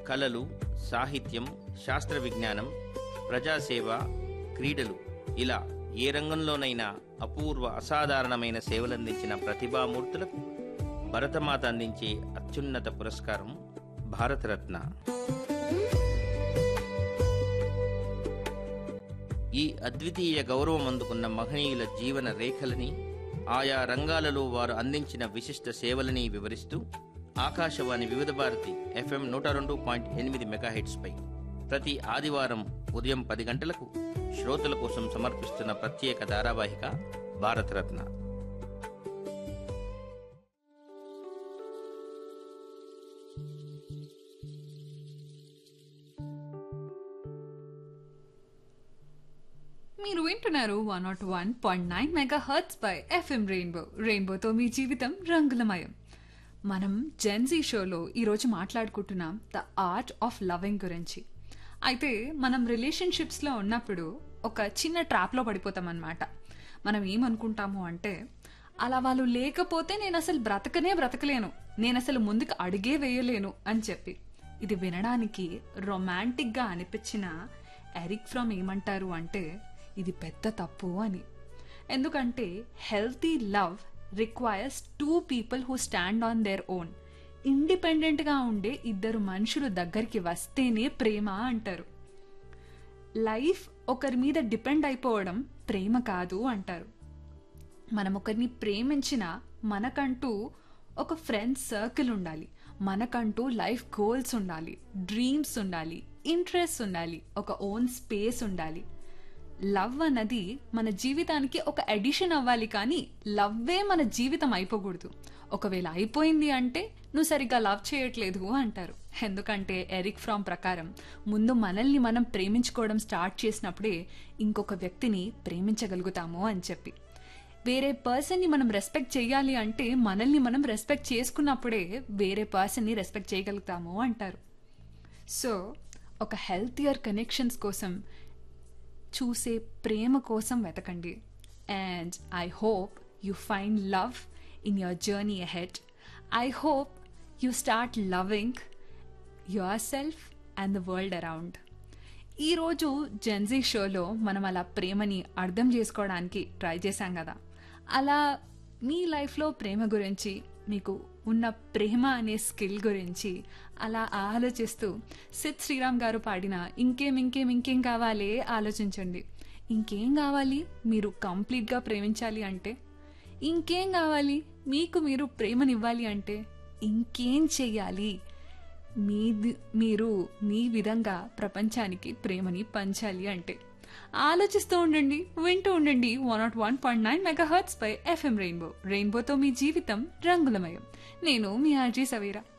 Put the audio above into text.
కళలు సాహిత్యం శాస్త్ర విజ్ఞానం ప్రజాసేవ క్రీడలు ఇలా ఏ రంగంలోనైనా అపూర్వ అసాధారణమైన సేవలందించిన ప్రతిభామూర్తులకు భరతమాత అందించే అత్యున్నత పురస్కారం భారతరత్న ఈ అద్వితీయ గౌరవం అందుకున్న మహనీయుల జీవన రేఖలని ఆయా రంగాలలో వారు అందించిన విశిష్ట సేవలని వివరిస్తూ ఆకాశవాణి వివిధ భారతి ఎఫ్ఎం నూట రెండు పాయింట్ ఎనిమిది మెగాహెట్స్పై ప్రతి ఆదివారం ఉదయం పది గంటలకు శ్రోతల కోసం సమర్పిస్తున్న ప్రత్యేక ధారావాహిక భారతరత్న మీరు వింటున్నారు one not one point nine mega hertz by FM rainbow రెయిన్బోతో మీ జీవితం రంగులమయం మనం జెన్జీ షోలో ఈరోజు మాట్లాడుకుంటున్నాం ద ఆర్ట్ ఆఫ్ లవింగ్ గురించి అయితే మనం రిలేషన్షిప్స్లో ఉన్నప్పుడు ఒక చిన్న ట్రాప్లో పడిపోతాం అనమాట మనం ఏమనుకుంటాము అంటే అలా వాళ్ళు లేకపోతే నేను అసలు బ్రతకనే బ్రతకలేను నేను అసలు ముందుకు అడిగే వేయలేను అని చెప్పి ఇది వినడానికి రొమాంటిక్గా అనిపించిన ఎరిక్ ఫ్రమ్ ఏమంటారు అంటే ఇది పెద్ద తప్పు అని ఎందుకంటే healthy love requires two people who stand on their own ఇండిపెండెంట్గా ఉండే ఇద్దరు మనుషులు దగ్గరికి వస్తేనే ప్రేమ అంటారు లైఫ్ ఒకరి మీద డిపెండ్ అయిపోవడం ప్రేమ కాదు అంటారు మనం ఒకరిని ప్రేమించిన మనకంటూ ఒక ఫ్రెండ్స్ సర్కిల్ ఉండాలి మనకంటూ లైఫ్ గోల్స్ ఉండాలి డ్రీమ్స్ ఉండాలి ఇంట్రెస్ట్ ఉండాలి ఒక ఓన్ స్పేస్ ఉండాలి లవ్ అన్నది మన జీవితానికి ఒక ఎడిషన్ అవ్వాలి కానీ లవ్వే మన జీవితం అయిపోకూడదు ఒకవేళ అయిపోయింది అంటే నువ్వు సరిగ్గా లవ్ చేయట్లేదు అంటారు ఎందుకంటే ఎరిక్ ఫ్రామ్ ప్రకారం ముందు మనల్ని మనం ప్రేమించుకోవడం స్టార్ట్ చేసినప్పుడే ఇంకొక వ్యక్తిని ప్రేమించగలుగుతాము అని చెప్పి వేరే పర్సన్ని మనం రెస్పెక్ట్ చేయాలి అంటే మనల్ని మనం రెస్పెక్ట్ చేసుకున్నప్పుడే వేరే పర్సన్ని రెస్పెక్ట్ చేయగలుగుతాము అంటారు సో ఒక హెల్తియర్ కనెక్షన్స్ కోసం చూసే ప్రేమ కోసం వెతకండి and I hope you find love in your journey ahead I hope you start loving yourself and the world around ఈరోజు జెన్జీ షోలో మనం అలా ప్రేమని అర్థం చేసుకోవడానికి ట్రై చేశాం కదా అలా మీ లైఫ్లో ప్రేమ గురించి మీకు ఉన్న ప్రేమ అనే స్కిల్ గురించి అలా ఆలోచిస్తూ సిద్ శ్రీరామ్ గారు పాడిన ఇంకేం ఇంకేం ఇంకేం కావాలి ఆలోచించండి ఇంకేం కావాలి మీరు కంప్లీట్గా ప్రేమించాలి అంటే ఇంకేం కావాలి మీకు మీరు ప్రేమనివ్వాలి అంటే ఇంకేం చెయ్యాలి మీది మీరు మీ విధంగా ప్రపంచానికి ప్రేమని పంచాలి అంటే ఆలోచిస్తూ ఉండండి వింటూ ఉండండి one not one point nine mega hertz పై ఎఫ్ఎం రెయిన్బో రెయిన్బోతో మీ జీవితం రంగులమయం నేను మీ ఆర్జీ సవీరా